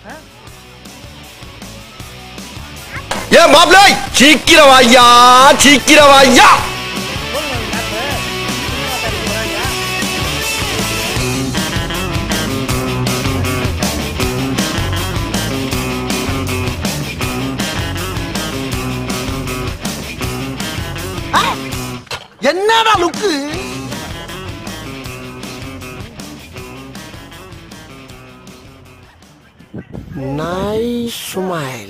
ஏ மாப்ள சீக்கிரம் வாய்யா சீக்கிரம் வாய்யா என்னடா லுக்கு நைஸ் ஸ்மைல்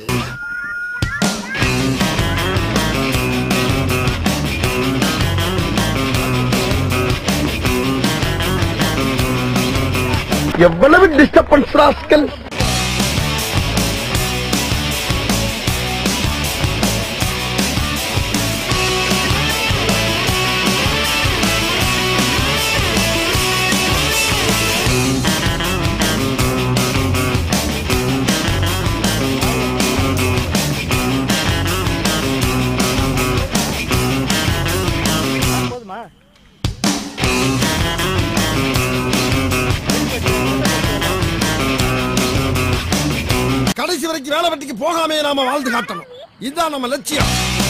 எவ்வளவு டிஸ்டர்பன்ஸ் ராஸ்கல் போதுமா கடைசி வரைக்கும் வேலை வெட்டிக்கு போகாமே நாம வாழ்ந்து காட்டணும் இதுதான் நம்ம லட்சியம்